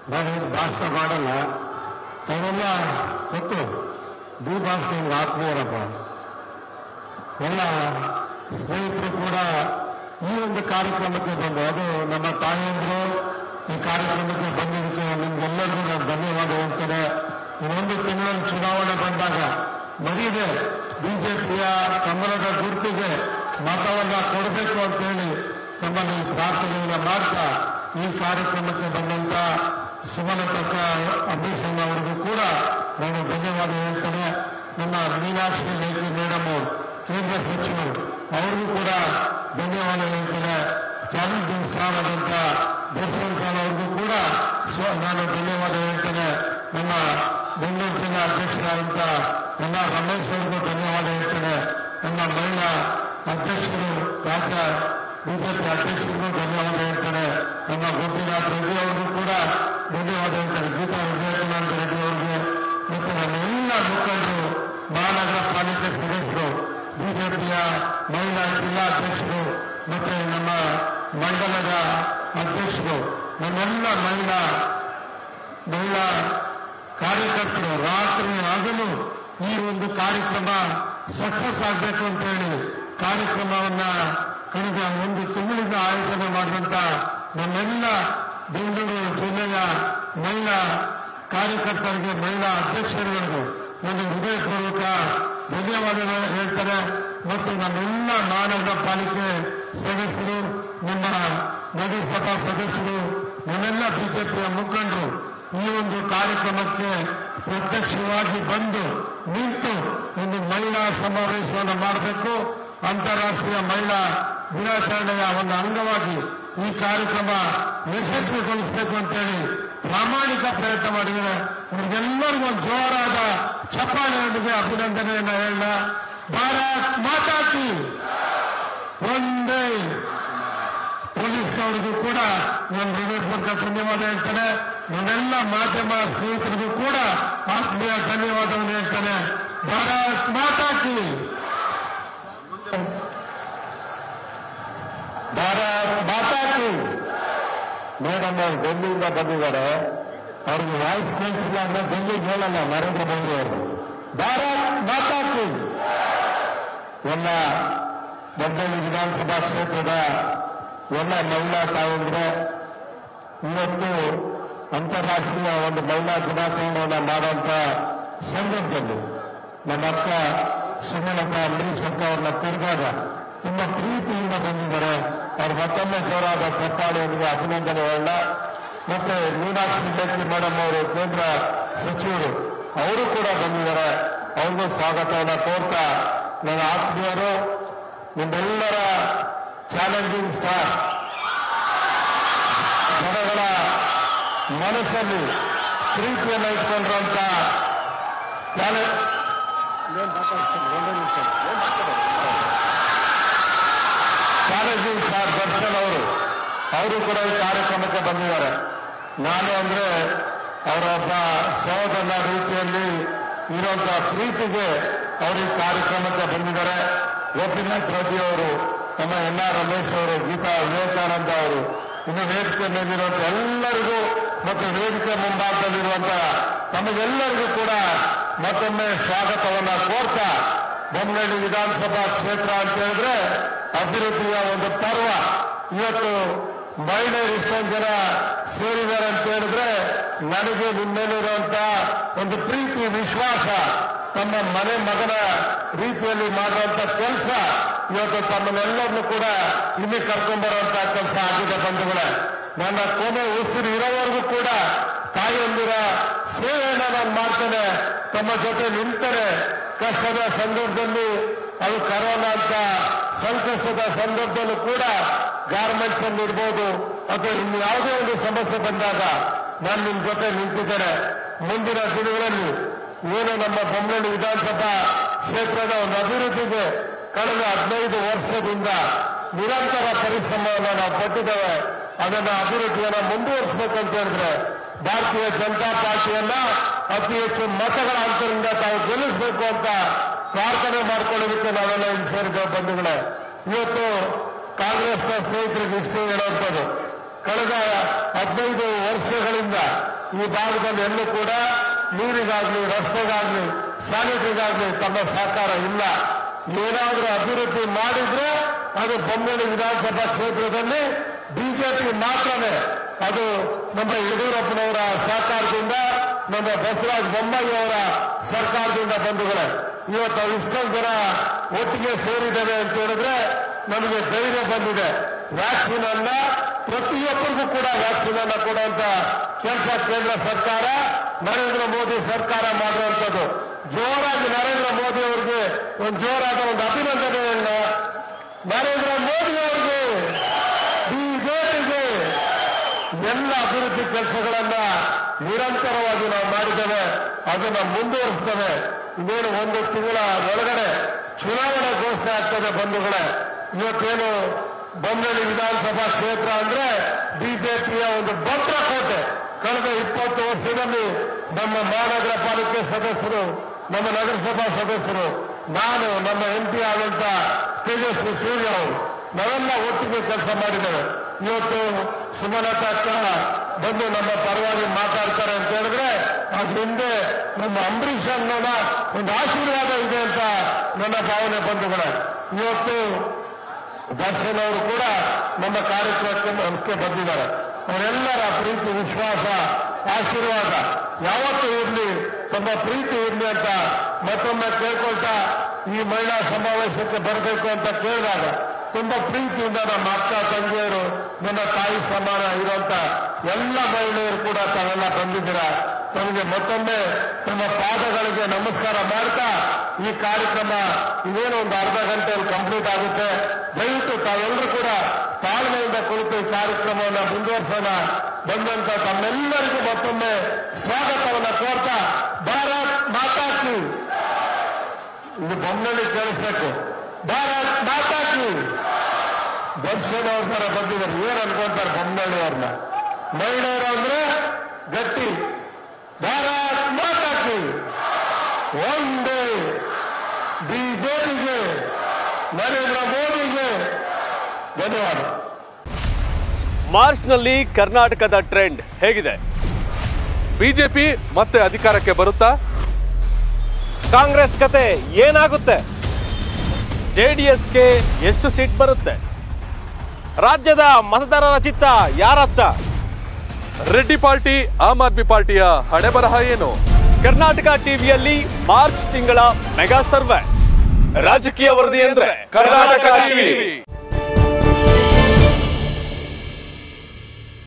ನಾನು ಇದು ಭಾಷಣ ಮಾಡಲ್ಲ ತಾವೆಲ್ಲ ಗೊತ್ತು ಡಿ ಭಾಷಣ ಹಿಂಗೆ ಆತ್ಮೀಯರಪ್ಪ ಎಲ್ಲ ಸ್ನೇಹಿತರು ಕೂಡ ಈ ಒಂದು ಕಾರ್ಯಕ್ರಮಕ್ಕೆ ಬಂದು ಅದು ನಮ್ಮ ತಾಯಿಯಂದ್ರು ಈ ಕಾರ್ಯಕ್ರಮಕ್ಕೆ ಬಂದಿದ್ದಕ್ಕೆ ನಿಮ್ಗೆಲ್ಲರಿಗೂ ನಾನು ಧನ್ಯವಾದ ಹೇಳ್ತೇನೆ ಇನ್ನೊಂದು ತಿಂಗಳಲ್ಲಿ ಚುನಾವಣೆ ಬಂದಾಗ ಮರಿದೆ ಬಿಜೆಪಿಯ ಕಮಲದ ಗುರುತಿಗೆ ಮತವನ್ನ ಕೊಡಬೇಕು ಅಂತೇಳಿ ತಮ್ಮಲ್ಲಿ ಪ್ರಾರ್ಥನೆಯನ್ನ ಮಾಡ್ತಾ ಈ ಕಾರ್ಯಕ್ರಮಕ್ಕೆ ಬಂದಂತ ಸುಮಲತಕ್ಕ ಅಂಬರೀಷ್ ಅವರಿಗೂ ಕೂಡ ನಾನು ಧನ್ಯವಾದ ಹೇಳ್ತೇನೆ ನಮ್ಮ ಮೀನಾಕ್ಷಿ ಲೇಖಿ ಮೇಡಮ್ ಅವರು ಕೇಂದ್ರ ಸಚಿವರು ಅವ್ರಿಗೂ ಕೂಡ ಧನ್ಯವಾದ ಹೇಳ್ತೇನೆ ಚಾಲೆಂಜಿಂಗ್ ಸ್ಟಾರ್ ಆದಂತ ದರ್ಶನ್ ಸರ್ ಅವ್ರಿಗೂ ಕೂಡ ಸ್ವ ನಾನು ಧನ್ಯವಾದ ಹೇಳ್ತೇನೆ ನಮ್ಮ ಬೆಂಗಳೂರು ಜಿಲ್ಲಾ ಅಧ್ಯಕ್ಷರಾದಂತ ಎಲ್ಲ ರಮೇಶ್ ಅವ್ರಿಗೂ ಧನ್ಯವಾದ ಹೇಳ್ತೇನೆ ನಮ್ಮ ಮಹಿಳಾ ಅಧ್ಯಕ್ಷರು ರಾಜ್ಯ ಬಿಜೆಪಿ ಅಧ್ಯಕ್ಷರಿಗೂ ಧನ್ಯವಾದ ಹೇಳ್ತೇನೆ ನಮ್ಮ ಗೋಪಿನಾಥ್ ರೆಡ್ಡಿ ಅವ್ರಿಗೂ ಕೂಡ ಧನ್ಯವಾದ ಹೇಳ್ತೇನೆ ಗೀತಾ ವಿವೇಕಾನಂದ ರೆಡ್ಡಿ ಅವ್ರಿಗೆ ಮತ್ತು ನಮ್ಮ ಎಲ್ಲ ಮುಖಂಡರು ಮಹಾನಗರ ಪಾಲಿಕೆ ಸದಸ್ಯರು ಬಿಜೆಪಿಯ ಮಹಿಳಾ ಜಿಲ್ಲಾಧ್ಯಕ್ಷರು ಮತ್ತೆ ನಮ್ಮ ಮಂಡಲದ ಅಧ್ಯಕ್ಷರು ನಮ್ಮೆಲ್ಲ ಮಹಿಳಾ ಮಹಿಳಾ ಕಾರ್ಯಕರ್ತರು ರಾತ್ರಿ ಹಗಲು ಈ ಒಂದು ಕಾರ್ಯಕ್ರಮ ಸಕ್ಸಸ್ ಆಗಬೇಕು ಅಂತ ಹೇಳಿ ಕಾರ್ಯಕ್ರಮವನ್ನ ಕಳೆದ ಒಂದು ತಿಂಗಳಿಂದ ಆಯೋಜನೆ ಮಾಡಿದಂತ ನಮ್ಮೆಲ್ಲ ಬೆಂಗಳೂರು ಜಿಲ್ಲೆಯ ಮಹಿಳಾ ಕಾರ್ಯಕರ್ತರಿಗೆ ಮಹಿಳಾ ಅಧ್ಯಕ್ಷರುಗಳಿಗೂ ನನ್ನ ಹೃದಯಪೂರ್ವಕ ಧನ್ಯವಾದಗಳು ಹೇಳ್ತಾರೆ ಮತ್ತು ನಮ್ಮೆಲ್ಲ ಮಹಾನಗರ ಪಾಲಿಕೆ ಸದಸ್ಯರು ನಮ್ಮ ನಗರಸಭಾ ಸದಸ್ಯರು ನಮ್ಮೆಲ್ಲ ಬಿಜೆಪಿಯ ಮುಖಂಡರು ಈ ಒಂದು ಕಾರ್ಯಕ್ರಮಕ್ಕೆ ಪ್ರತ್ಯಕ್ಷವಾಗಿ ಬಂದು ನಿಂತು ಒಂದು ಮಹಿಳಾ ಸಮಾವೇಶವನ್ನು ಮಾಡಬೇಕು ಅಂತಾರಾಷ್ಟ್ರೀಯ ಮಹಿಳಾ ದಿನಾಚರಣೆಯ ಒಂದು ಅಂಗವಾಗಿ ಈ ಕಾರ್ಯಕ್ರಮ ಯಶಸ್ವಿಗೊಳಿಸಬೇಕು ಅಂತೇಳಿ ಪ್ರಾಮಾಣಿಕ ಪ್ರಯತ್ನ ಮಾಡಿದರೆ ಇವ್ರಿಗೆಲ್ಲರಿಗೂ ಒಂದು ಜೋರಾದ ಚಪ್ಪಾಳೆಯೊಂದಿಗೆ ಅಭಿನಂದನೆಯನ್ನ ಹೇಳ ಭಾರತ್ ಮಾತಾಕಿ ಒಂದೇ ಪೊಲೀಸ್ನವರಿಗೂ ಕೂಡ ನಾನು ಹೃದಯಪೂರ್ವಕ ಧನ್ಯವಾದ ಹೇಳ್ತೇನೆ ನನ್ನೆಲ್ಲ ಮಾಧ್ಯಮ ಸ್ನೇಹಿತರಿಗೂ ಕೂಡ ಆತ್ಮೀಯ ಧನ್ಯವಾದವನ್ನು ಹೇಳ್ತೇನೆ ಭಾರತ್ ಮಾತಾಕಿ ಭಾರತ್ ಮಾತಾಕಿ ಮೇಡಮ್ ಅವರು ಡೆಲ್ಲಿಯಿಂದ ಬಂದಿದ್ದಾರೆ ಅವ್ರಿಗೆ ವಾಯ್ಸ್ ಕೇಳಿಸಿಲ್ಲ ಅಂದ್ರೆ ಡೆಲ್ಲಿಗೆ ಹೇಳಲ್ಲ ನರೇಂದ್ರ ಮೋದಿ ಅವರು ಭಾರತ್ ಮಾತಾಕಿ ಎಲ್ಲ ಬೆಂಗಳೂರು ವಿಧಾನಸಭಾ ಕ್ಷೇತ್ರದ ಎಲ್ಲ ಮಹಿಳಾ ತಾಯಂದ್ರೆ ಇವತ್ತು ಅಂತಾರಾಷ್ಟ್ರೀಯ ಒಂದು ಮಹಿಳಾ ದಿನಾಚರಣೆಯನ್ನ ಮಾಡುವಂತ ಸಂದರ್ಭದಲ್ಲಿ ನಮ್ಮ ಅಕ್ಕ ಸುಮಲತ ಅಂಬರೀಶ್ ಅಕ್ಕ ಅವ್ರನ್ನ ಕರೆದಾಗ ತುಂಬಾ ಪ್ರೀತಿಯಿಂದ ಬಂದಿದ್ದಾರೆ ಅವ್ರು ಮತ್ತೊಮ್ಮೆ ಜೋರಾದ ಚಪ್ಪಾಳೆಯೊಂದಿಗೆ ಅಭಿನಂದನೆ ಹೇಳ ಮತ್ತೆ ಮೀನಾಕ್ಷಿ ಲೇಖಿ ಮೇಡಮ್ ಅವರು ಕೇಂದ್ರ ಸಚಿವರು ಅವರು ಕೂಡ ಬಂದಿದ್ದಾರೆ ಅವ್ರಿಗೂ ಸ್ವಾಗತವನ್ನು ಕೋರ್ತಾ ನನ್ನ ಆತ್ಮೀಯರು ನಿಮ್ಮೆಲ್ಲರ ಚಾಲೆಂಜಿಂಗ್ ಸ್ಟಾರ್ ಜನಗಳ ಮನಸ್ಸಲ್ಲಿ ಪ್ರೀತಿಯನ್ನು ಇಟ್ಕೊಂಡಿರುವಂತ ಚಾಲೆಂಜ್ ಚಾಲೆಂಜಿಂಗ್ ಸ್ಟಾರ್ ದರ್ಶನ್ ಅವರು ಅವರು ಕೂಡ ಈ ಕಾರ್ಯಕ್ರಮಕ್ಕೆ ಬಂದಿದ್ದಾರೆ ನಾನು ಅಂದ್ರೆ ಅವರೊಬ್ಬ ಸಹೋದರನ ರೀತಿಯಲ್ಲಿ ಇರುವಂತಹ ಪ್ರೀತಿಗೆ ಅವರು ಈ ಕಾರ್ಯಕ್ರಮಕ್ಕೆ ಬಂದಿದ್ದಾರೆ ಗೋಪಿನಾಥ್ ರೆಡ್ಡಿ ಅವರು ನಮ್ಮ ಎನ್ ಆರ್ ರಮೇಶ್ ಅವರು ಗೀತಾ ವಿವೇಕಾನಂದ ಅವರು ಇನ್ನು ವೇದಿಕೆ ಮೇಲಿರುವಂತ ಎಲ್ಲರಿಗೂ ಮತ್ತು ವೇದಿಕೆ ಮುಂಭಾಗದಲ್ಲಿರುವಂತಹ ತಮಗೆಲ್ಲರಿಗೂ ಕೂಡ ಮತ್ತೊಮ್ಮೆ ಸ್ವಾಗತವನ್ನ ಕೋರ್ತಾ ಬೊಮ್ಮನಹಳ್ಳಿ ವಿಧಾನಸಭಾ ಕ್ಷೇತ್ರ ಅಂತ ಹೇಳಿದ್ರೆ ಅಭಿವೃದ್ಧಿಯ ಒಂದು ಪರ್ವ ಇವತ್ತು ಮಹಿಳೆಯರು ಇಷ್ಟೊಂದು ಜನ ಸೇರಿದ್ದಾರೆ ಅಂತ ಹೇಳಿದ್ರೆ ನನಗೆ ನಿಮ್ಮೇಲಿರುವಂತ ಒಂದು ಪ್ರೀತಿ ವಿಶ್ವಾಸ ತಮ್ಮ ಮನೆ ಮಗನ ರೀತಿಯಲ್ಲಿ ಮಾಡುವಂತ ಕೆಲಸ ಇವತ್ತು ತಮ್ಮನ್ನೆಲ್ಲರನ್ನು ಕೂಡ ಇಲ್ಲಿ ಕರ್ಕೊಂಡ್ಬರುವಂತ ಕೆಲಸ ಆಗಿದೆ ಬಂಧುಗಳೇ ನನ್ನ ಕೊನೆ ಉಸಿರು ಇರೋವರೆಗೂ ಕೂಡ ತಾಯಿಯಂದಿರ ಸೇವೆಯನ್ನ ನಾನು ಮಾಡ್ತೇನೆ ತಮ್ಮ ಜೊತೆ ನಿಲ್ತೇನೆ ಕಷ್ಟದ ಸಂದರ್ಭದಲ್ಲಿ ಅದು ಕರೋನಾ ಅಂತ ಸಂಕಷ್ಟದ ಸಂದರ್ಭದಲ್ಲೂ ಕೂಡ ಗಾರ್ಮೆಂಟ್ಸ್ ಅಲ್ಲಿ ಇರ್ಬೋದು ಅಥವಾ ಇನ್ನು ಯಾವುದೇ ಒಂದು ಸಮಸ್ಯೆ ಬಂದಾಗ ನಾನು ನಿಮ್ ಜೊತೆ ನಿಂತಿದ್ದೇನೆ ಮುಂದಿನ ದಿನಗಳಲ್ಲಿ ಏನು ನಮ್ಮ ಬೊಮ್ಮನಹಳ್ಳಿ ವಿಧಾನಸಭಾ ಕ್ಷೇತ್ರದ ಒಂದು ಅಭಿವೃದ್ಧಿಗೆ ಕಳೆದ ಹದಿನೈದು ವರ್ಷದಿಂದ ನಿರಂತರ ಪರಿಶ್ರಮವನ್ನು ನಾವು ಪಟ್ಟಿದ್ದೇವೆ ಅದನ್ನ ಅಭಿವೃದ್ಧಿಯನ್ನ ಮುಂದುವರಿಸಬೇಕು ಅಂತ ಹೇಳಿದ್ರೆ ಭಾರತೀಯ ಜನತಾ ಪಾರ್ಟಿಯನ್ನ ಅತಿ ಹೆಚ್ಚು ಮತಗಳ ಅಂತರಿಂದ ತಾವು ಗೆಲ್ಲಿಸಬೇಕು ಅಂತ ಪ್ರಾರ್ಥನೆ ಮಾಡ್ಕೊಳ್ಳೋದಕ್ಕೆ ನಾವೆಲ್ಲ ಇಲ್ಲಿ ಸೇರಿದ್ದೇವೆ ಬಂಧುಗಳೇ ಇವತ್ತು ಕಾಂಗ್ರೆಸ್ನ ಸ್ನೇಹಿತರಿಗೆ ಇಷ್ಟೇ ಹೇಳುವಂಥದ್ದು ಕಳೆದ ಹದಿನೈದು ವರ್ಷಗಳಿಂದ ಈ ಭಾಗದಲ್ಲಿ ಎಲ್ಲೂ ಕೂಡ ನೀರಿಗಾಗ್ಲಿ ರಸ್ತೆಗಾಗ್ಲಿ ಸ್ಯಾನಿಟರಿಗಾಗ್ಲಿ ತಮ್ಮ ಸಹಕಾರ ಇಲ್ಲ ಏನಾದ್ರೂ ಅಭಿವೃದ್ಧಿ ಮಾಡಿದ್ರೆ ಅದು ಬೊಮ್ಮನಹಳ್ಳಿ ವಿಧಾನಸಭಾ ಕ್ಷೇತ್ರದಲ್ಲಿ ಬಿಜೆಪಿ ಮಾತ್ರನೇ ಅದು ನಮ್ಮ ಯಡಿಯೂರಪ್ಪನವರ ಸಹಕಾರದಿಂದ ನಮ್ಮ ಬಸವರಾಜ ಬೊಮ್ಮಾಯಿ ಅವರ ಸರ್ಕಾರದಿಂದ ಬಂಧುಗಳೇ ಇವತ್ತು ನಾವು ಇಷ್ಟೊಂದು ಜನ ಒಟ್ಟಿಗೆ ಸೇರಿದ್ದೇವೆ ಅಂತ ಹೇಳಿದ್ರೆ ನಮಗೆ ಧೈರ್ಯ ಬಂದಿದೆ ವ್ಯಾಕ್ಸಿನ್ ಅನ್ನ ಪ್ರತಿಯೊಬ್ಬರಿಗೂ ಕೂಡ ವ್ಯಾಕ್ಸಿನ್ ಅನ್ನ ಕೊಡುವಂತ ಕೆಲಸ ಕೇಂದ್ರ ಸರ್ಕಾರ ನರೇಂದ್ರ ಮೋದಿ ಸರ್ಕಾರ ಮಾಡುವಂಥದ್ದು ಜೋರಾಗಿ ನರೇಂದ್ರ ಮೋದಿ ಅವರಿಗೆ ಒಂದು ಜೋರಾದ ಒಂದು ಅಭಿನಂದನೆಯನ್ನ ನರೇಂದ್ರ ಮೋದಿ ಅವರಿಗೆ ಬಿಜೆಪಿಗೆ ಎಲ್ಲ ಅಭಿವೃದ್ಧಿ ಕೆಲಸಗಳನ್ನ ನಿರಂತರವಾಗಿ ನಾವು ಮಾಡಿದ್ದೇವೆ ಅದನ್ನ ಮುಂದುವರಿಸ್ತೇವೆ ಇನ್ನೇನು ಒಂದು ತಿಂಗಳ ಒಳಗಡೆ ಚುನಾವಣೆ ಘೋಷಣೆ ಆಗ್ತದೆ ಬಂಧುಗಳೇ ಇವತ್ತೇನು ಬೊಮ್ಮನಹಳ್ಳಿ ವಿಧಾನಸಭಾ ಕ್ಷೇತ್ರ ಅಂದ್ರೆ ಬಿಜೆಪಿಯ ಒಂದು ಭದ್ರಕೋಟೆ ಕಳೆದ ಇಪ್ಪತ್ತು ವರ್ಷದಲ್ಲಿ ನಮ್ಮ ಮಹಾನಗರ ಪಾಲಿಕೆ ಸದಸ್ಯರು ನಮ್ಮ ನಗರಸಭಾ ಸದಸ್ಯರು ನಾನು ನಮ್ಮ ಎಂ ಪಿ ಆದಂತ ತೇಜಸ್ವಿ ಸೂರ್ಯ ಅವರು ನಾವೆಲ್ಲ ಒಟ್ಟಿಗೆ ಕೆಲಸ ಮಾಡಿದ್ದೇವೆ ಇವತ್ತು ಸುಮಲತಾ ಅಕ್ಕ ಬಂದು ನಮ್ಮ ಪರವಾಗಿ ಮಾತಾಡ್ತಾರೆ ಅಂತ ಹೇಳಿದ್ರೆ ಅದ್ರ ಹಿಂದೆ ನಮ್ಮ ಅಂಬರೀಷ್ ಅನ್ನೋಣ ಒಂದು ಆಶೀರ್ವಾದ ಇದೆ ಅಂತ ನನ್ನ ಭಾವನೆ ಬಂಧುಗಳೇ ಇವತ್ತು ದರ್ಶನ್ ಅವರು ಕೂಡ ನಮ್ಮ ಕಾರ್ಯಕ್ರಮಕ್ಕೆ ಬಂದಿದ್ದಾರೆ ಅವರೆಲ್ಲರ ಪ್ರೀತಿ ವಿಶ್ವಾಸ ಆಶೀರ್ವಾದ ಯಾವತ್ತೂ ಇರಲಿ ತಮ್ಮ ಪ್ರೀತಿ ಇರಲಿ ಅಂತ ಮತ್ತೊಮ್ಮೆ ಕೇಳ್ಕೊಳ್ತಾ ಈ ಮಹಿಳಾ ಸಮಾವೇಶಕ್ಕೆ ಬರಬೇಕು ಅಂತ ಕೇಳಿದಾಗ ತುಂಬಾ ಪ್ರೀತಿಯಿಂದ ನಮ್ಮ ಅಕ್ಕ ತಂಗಿಯರು ನನ್ನ ತಾಯಿ ಸಮಾನ ಇರುವಂತ ಎಲ್ಲ ಮಹಿಳೆಯರು ಕೂಡ ತಾವೆಲ್ಲ ಬಂದಿದ್ದೀರಾ ತಮಗೆ ಮತ್ತೊಮ್ಮೆ ತಮ್ಮ ಪಾದಗಳಿಗೆ ನಮಸ್ಕಾರ ಮಾಡ್ತಾ ಈ ಕಾರ್ಯಕ್ರಮ ಇನ್ನೇನು ಒಂದು ಅರ್ಧ ಗಂಟೆಯಲ್ಲಿ ಕಂಪ್ಲೀಟ್ ಆಗುತ್ತೆ ದಯವಿಟ್ಟು ತಾವೆಲ್ಲರೂ ಕೂಡ ತಾಳ್ಮೆಯಿಂದ ಕುಳಿತು ಈ ಕಾರ್ಯಕ್ರಮವನ್ನು ಮುಂದುವರಿಸೋಣ ಬಂದಂತ ತಮ್ಮೆಲ್ಲರಿಗೂ ಮತ್ತೊಮ್ಮೆ ಸ್ವಾಗತವನ್ನ ಕೋರ್ತಾ ಭಾರತ್ ಮಾತಾಕಿ ಇದು ಬೊಮ್ಮನಳ್ಳಿ ಕೇಳಿಸ್ಬೇಕು ಭಾರತ್ ಮಾತಾಕಿ ದರ್ಶನ್ ಅವ್ರ ತರ ಬಂದಿದ್ದಾರೆ ಏನ್ ಅನ್ಕೊಂತಾರೆ ಬೊಮ್ಮನಳ್ಳಿ ಅವ್ರನ್ನ ಮಹಿಳೆಯರು ಅಂದ್ರೆ ಗಟ್ಟಿ ಭಾರತ್ ಮಾತಾಕಿ ಒಂದೇ ಬಿಜೆಪಿಗೆ ನರೇಂದ್ರ ಮೋದಿಗೆ ಧನ್ಯವಾದ ಮಾರ್ಚ್ನಲ್ಲಿ ಕರ್ನಾಟಕದ ಟ್ರೆಂಡ್ ಹೇಗಿದೆ ಬಿಜೆಪಿ ಮತ್ತೆ ಅಧಿಕಾರಕ್ಕೆ ಬರುತ್ತಾ ಕಾಂಗ್ರೆಸ್ ಕತೆ ಏನಾಗುತ್ತೆ ಜೆಡಿಎಸ್ಗೆ ಎಷ್ಟು ಸೀಟ್ ಬರುತ್ತೆ ರಾಜ್ಯದ ಮತದಾರರ ಚಿತ್ತ ಯಾರತ್ತ ರೆಡ್ಡಿ ಪಾರ್ಟಿ ಆಮ್ ಆದ್ಮಿ ಪಾರ್ಟಿಯ ಹಣೆ ಬರಹ ಏನು ಕರ್ನಾಟಕ ಟಿವಿಯಲ್ಲಿ ಮಾರ್ಚ್ ತಿಂಗಳ ಮೆಗಾ ಸರ್ವೆ ರಾಜಕೀಯ ವರದಿ ಅಂದ್ರೆ ಕರ್ನಾಟಕ ಟಿವಿ